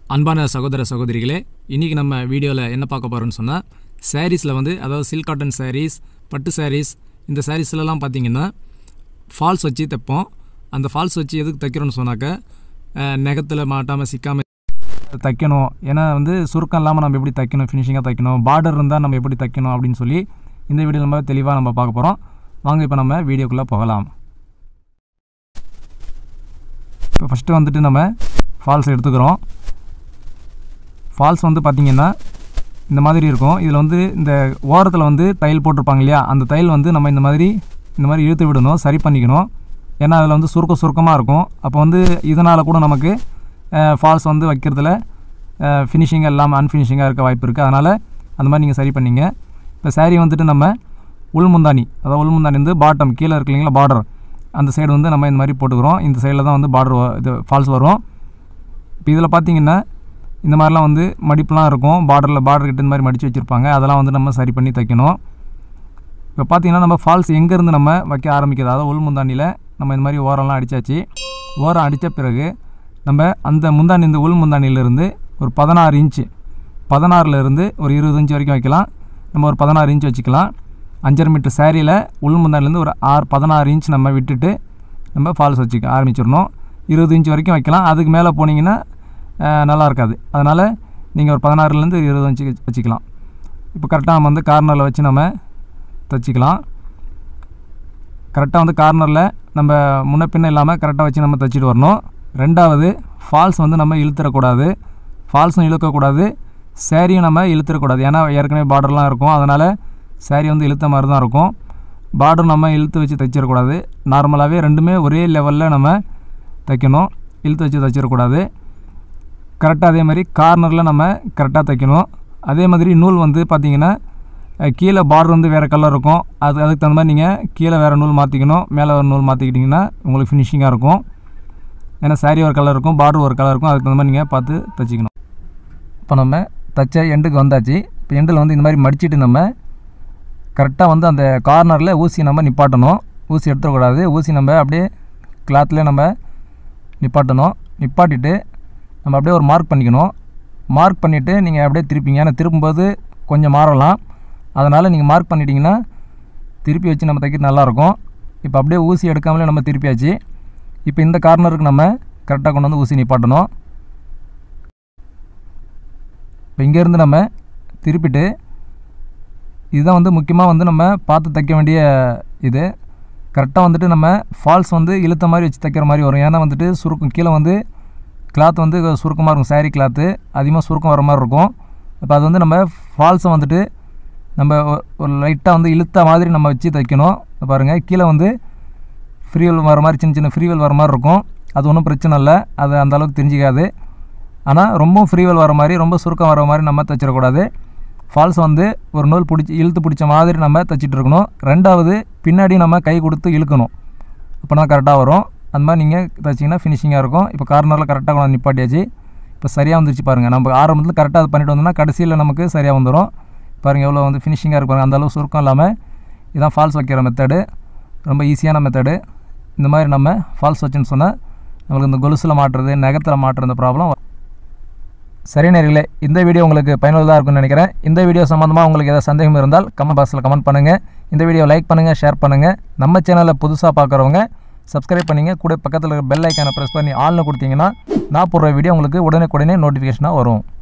அன்பான சகோதர சகோதரிகளே இன்றைக்கி நம்ம வீடியோவில் என்ன பார்க்க போகிறோம்னு சொன்னால் சாரீஸில் வந்து அதாவது சில்க் காட்டன் சாரீஸ் பட்டு சாரீஸ் இந்த சாரீஸ்லலாம் பார்த்தீங்கன்னா ஃபால்ஸ் வச்சு தைப்போம் அந்த ஃபால்ஸ் வச்சு எதுக்கு தைக்கிறோன்னு சொன்னாக்க நெகத்தில் மாட்டாமல் சிக்காமல் தைக்கணும் ஏன்னா வந்து சுருக்கம் இல்லாமல் நம்ம எப்படி தைக்கணும் ஃபினிஷிங்காக தைக்கணும் பார்டர் இருந்தால் நம்ம எப்படி தைக்கணும் அப்படின்னு சொல்லி இந்த வீடியோ நம்ம தெளிவாக நம்ம பார்க்க போகிறோம் வாங்க இப்போ நம்ம வீடியோக்குள்ளே போகலாம் இப்போ ஃபஸ்ட்டு வந்துட்டு நம்ம ஃபால்ஸ் எடுத்துக்கிறோம் ஃபால்ஸ் வந்து பார்த்திங்கன்னா இந்த மாதிரி இருக்கும் இதில் வந்து இந்த ஓரத்தில் வந்து தையல் போட்டிருப்பாங்க இல்லையா அந்த தையல் வந்து நம்ம இந்த மாதிரி இந்த மாதிரி இழுத்து விடணும் சரி பண்ணிக்கணும் ஏன்னா அதில் வந்து சுருக்க சுருக்கமாக இருக்கும் அப்போ வந்து இதனால் கூட நமக்கு ஃபால்ஸ் வந்து வைக்கிறதுல ஃபினிஷிங்காக இல்லாமல் அன்ஃபினிஷிங்காக இருக்க வாய்ப்பு இருக்குது அதனால் அந்த மாதிரி நீங்கள் சரி பண்ணிங்க இப்போ சாரீ வந்துட்டு நம்ம உள் முந்தானி அதாவது உள் முந்தானி வந்து பாட்டம் கீழே இருக்கு இல்லைங்களா பார்டர் அந்த சைடு வந்து நம்ம இந்த மாதிரி போட்டுக்கிறோம் இந்த சைடில் தான் வந்து பார்டர் இது ஃபால்ஸ் வரும் இப்போ இதில் பார்த்தீங்கன்னா இந்த மாதிரிலாம் வந்து மடிப்புலாம் இருக்கும் பார்டரில் பார்டர் கிட்ட இந்த மாதிரி மடித்து வச்சுருப்பாங்க அதெல்லாம் வந்து நம்ம சரி பண்ணி தைக்கணும் இப்போ பார்த்தீங்கன்னா நம்ம ஃபால்ஸ் எங்கேருந்து நம்ம வைக்க ஆரம்பிக்கிறது அதாவது உள் முந்தானியில் நம்ம இந்த மாதிரி ஓரம்லாம் அடித்தாச்சு ஓரம் அடித்த பிறகு நம்ம அந்த முந்தானி இந்த உள் முந்தானியிலேருந்து ஒரு பதினாறு இன்ச்சு பதினாறுலேருந்து ஒரு இருபது இன்ச்சு வரைக்கும் வைக்கலாம் நம்ம ஒரு பதினாறு இன்ச் வச்சுக்கலாம் அஞ்சரை மீட்டர் சேரீயில் உள் முந்தானிலேருந்து ஒரு ஆறு பதினாறு இன்ச் நம்ம விட்டுட்டு நம்ம ஃபால்ஸ் வச்சுக்க ஆரம்பிச்சிடணும் இருபது இன்ச் வரைக்கும் வைக்கலாம் அதுக்கு மேலே போனீங்கன்னா நல்லா இருக்காது அதனால் நீங்கள் ஒரு பதினாறுலேருந்து இருபது இன்ச்சு வச்சுக்கலாம் இப்போ கரெக்டாக நம்ம வந்து கார்னரில் வச்சு நம்ம தைச்சிக்கலாம் கரெக்டாக வந்து கார்னரில் நம்ம முன்ன பின்ன இல்லாமல் கரெக்டாக வச்சு நம்ம தைச்சிட்டு வரணும் ரெண்டாவது ஃபால்ஸ் வந்து நம்ம இழுத்துடக்கூடாது ஃபால்ஸும் இழுக்கக்கூடாது சேரீயும் நம்ம இழுத்துடக்கூடாது ஏன்னா ஏற்கனவே பார்டர்லாம் இருக்கும் அதனால் சேரீ வந்து இழுத்த மாதிரி தான் இருக்கும் பார்டர் நம்ம இழுத்து வச்சு தைச்சிடக்கூடாது நார்மலாகவே ரெண்டுமே ஒரே லெவலில் நம்ம தைக்கணும் இழுத்து வச்சு தைச்சிடக்கூடாது கரெக்டாக அதே மாதிரி கார்னரில் நம்ம கரெக்டாக தைக்கணும் அதே மாதிரி நூல் வந்து பார்த்திங்கன்னா கீழே பார்டர் வந்து வேறு கலர் இருக்கும் அது அதுக்கு தகுந்த மாதிரி நீங்கள் கீழே வேறு நூல் மாற்றிக்கணும் மேலே ஒரு நூல் மாற்றிக்கிட்டிங்கன்னா உங்களுக்கு ஃபினிஷிங்காக இருக்கும் ஏன்னா சாரீ ஒரு கலர் இருக்கும் பார்டர் ஒரு கலர் இருக்கும் அதுக்கு தகுந்த மாதிரி நீங்கள் பார்த்து தைச்சிக்கணும் இப்போ நம்ம தைச்ச எண்டுக்கு வந்தாச்சு இப்போ எண்டில் வந்து இந்த மாதிரி மடிச்சுட்டு நம்ம கரெக்டாக வந்து அந்த கார்னரில் ஊசி நம்ம நிப்பாட்டணும் ஊசி எடுத்துடக்கூடாது ஊசி நம்ம அப்படியே கிளாத்தில் நம்ம நிப்பாட்டணும் நிப்பாட்டிட்டு நம்ம அப்படியே ஒரு மார்க் பண்ணிக்கணும் மார்க் பண்ணிவிட்டு நீங்கள் அப்படியே திருப்பிங்க ஏன்னா திருப்பும்போது கொஞ்சம் மாறலாம் அதனால் நீங்கள் மார்க் பண்ணிட்டீங்கன்னா திருப்பி வச்சு நம்ம தைக்கிறது நல்லாயிருக்கும் இப்போ அப்படியே ஊசி எடுக்காமலே நம்ம திருப்பியாச்சு இப்போ இந்த கார்னருக்கு நம்ம கரெக்டாக கொண்டு வந்து ஊசி நிப்பாட்டணும் இப்போ இங்கேருந்து நம்ம திருப்பிட்டு இதுதான் வந்து முக்கியமாக வந்து நம்ம பார்த்து தைக்க வேண்டிய இது கரெக்டாக வந்துட்டு நம்ம ஃபால்ஸ் வந்து இழுத்த மாதிரி வச்சு தைக்கிற மாதிரி வரும் ஏன்னா வந்துட்டு சுருக்கம் கீழே வந்து கிளாத் வந்து சுருக்கமாக இருக்கும் சாரீ கிளாத்து அதிகமாக சுருக்கம் வர மாதிரி இருக்கும் இப்போ அது வந்து நம்ம ஃபால்ஸை வந்துட்டு நம்ம ஒரு லைட்டாக வந்து இழுத்த மாதிரி நம்ம வச்சு தைக்கணும் பாருங்கள் கீழே வந்து ஃப்ரீவல் வர மாதிரி சின்ன சின்ன ஃப்ரீவல் வர மாதிரி இருக்கும் அது ஒன்றும் பிரச்சனை இல்லை அது அந்த அளவுக்கு தெரிஞ்சிக்காது ஆனால் ரொம்ப ஃப்ரீவல் வர மாதிரி ரொம்ப சுருக்கம் வர மாதிரி நம்ம தைச்சிடக்கூடாது ஃபால்ஸ் வந்து ஒரு நூல் பிடிச்சி இழுத்து பிடிச்ச மாதிரி நம்ம தைச்சிட்டு இருக்கணும் ரெண்டாவது பின்னாடி நம்ம கை கொடுத்து இழுக்கணும் அப்போ தான் கரெக்டாக வரும் அந்த மாதிரி நீங்கள் தைச்சிங்கன்னா ஃபினிஷிங்காக இருக்கும் இப்போ கார்னரில் கரெக்டாக கொண்டு நிப்பாட்டியாச்சு இப்போ சரியாக வந்துருச்சு பாருங்கள் நம்ம ஆரம்பத்தில் கரெக்டாக அது பண்ணிட்டு வந்தோம்னா கடைசியில் நமக்கு சரியாக வந்துடும் பாருங்கள் எவ்வளோ வந்து ஃபினிஷிங்காக இருக்கு பாருங்கள் அந்தளவு சுருக்கம் இல்லாமல் இதான் ஃபால்ஸ் வைக்கிற மெத்தடு ரொம்ப ஈஸியான மெத்தடு இந்த மாதிரி நம்ம ஃபால்ஸ் வச்சுன்னு சொன்னால் நம்மளுக்கு இந்த கொலுசில் மாட்டுறது நகத்தில் மாட்டுற இந்த ப்ராப்ளம் சரி நேர்களே இந்த வீடியோ உங்களுக்கு பயனுள்ளதாக இருக்கும்னு நினைக்கிறேன் இந்த வீடியோ சம்மந்தமாக உங்களுக்கு ஏதாவது சந்தேகம் இருந்தால் கமெண்ட் பாக்ஸில் கமெண்ட் பண்ணுங்கள் இந்த வீடியோ லைக் பண்ணுங்கள் ஷேர் பண்ணுங்கள் நம்ம சேனலில் புதுசாக பார்க்குறவங்க சப்ஸ்கிரைப் பண்ணிங்க கூட பக்கத்தில் பெல் ஐக்கானை ப்ரெஸ் பண்ணி ஆள்னு கொடுத்தீங்கன்னா நான் போடுற வீடியோ உங்களுக்கு உடனே உடனே நோட்டிஃபிகேஷனாக வரும்